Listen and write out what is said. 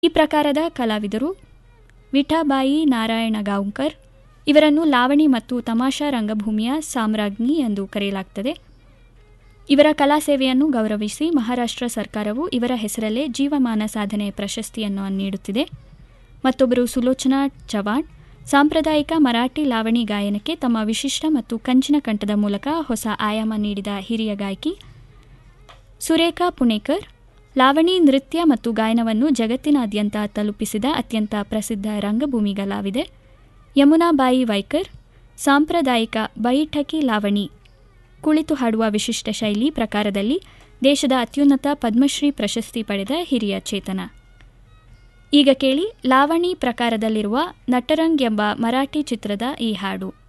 ಈ ಪ್ರಕಾರದ ಕಲಾವಿದರು ವಿಠಾಬಾಯಿ ನಾರಾಯಣಗಾಂವ್ಕರ್ ಇವರನ್ನು ಲಾವಣಿ ಮತ್ತು ತಮಾಷಾ ರಂಗಭೂಮಿಯ ಸಾಮ್ರಾಜ್ಞಿ ಎಂದು ಕರೆಯಲಾಗುತ್ತದೆ ಇವರ ಕಲಾ ಸೇವೆಯನ್ನು ಗೌರವಿಸಿ ಮಹಾರಾಷ್ಟ್ರ ಸರ್ಕಾರವು ಇವರ ಹೆಸರಲ್ಲೇ ಜೀವಮಾನ ಸಾಧನೆ ಪ್ರಶಸ್ತಿಯನ್ನು ನೀಡುತ್ತಿದೆ ಮತ್ತೊಬ್ಬರು ಸುಲೋಚನಾ ಚವಾಣ್ ಸಾಂಪ್ರದಾಯಿಕ ಮರಾಠಿ ಲಾವಣಿ ಗಾಯನಕ್ಕೆ ತಮ್ಮ ವಿಶಿಷ್ಟ ಮತ್ತು ಕಂಚಿನ ಕಂಠದ ಮೂಲಕ ಹೊಸ ಆಯಾಮ ನೀಡಿದ ಹಿರಿಯ ಗಾಯಕಿ ಸುರೇಖಾ ಪುಣೇಕರ್ ಲಾವಣಿ ನೃತ್ಯ ಮತ್ತು ಗಾಯನವನ್ನು ಜಗತ್ತಿನಾದ್ಯಂತ ತಲುಪಿಸಿದ ಅತ್ಯಂತ ಪ್ರಸಿದ್ಧ ರಂಗಭೂಮಿ ಕಲಾವಿದೆ ಯಮುನಾಬಾಯಿ ವೈಕರ್ ಸಾಂಪ್ರದಾಯಿಕ ಬೈಠಕಿ ಲಾವಣಿ ಕುಳಿತು ಹಾಡುವ ವಿಶಿಷ್ಟ ಶೈಲಿ ಪ್ರಕಾರದಲ್ಲಿ ದೇಶದ ಅತ್ಯುನ್ನತ ಪದ್ಮಶ್ರೀ ಪ್ರಶಸ್ತಿ ಪಡೆದ ಹಿರಿಯ ಚೇತನ ಈಗ ಕೇಳಿ ಲಾವಣಿ ಪ್ರಕಾರದಲ್ಲಿರುವ ನಟರಂಗ್ ಎಂಬ ಮರಾಠಿ ಚಿತ್ರದ ಈ ಹಾಡು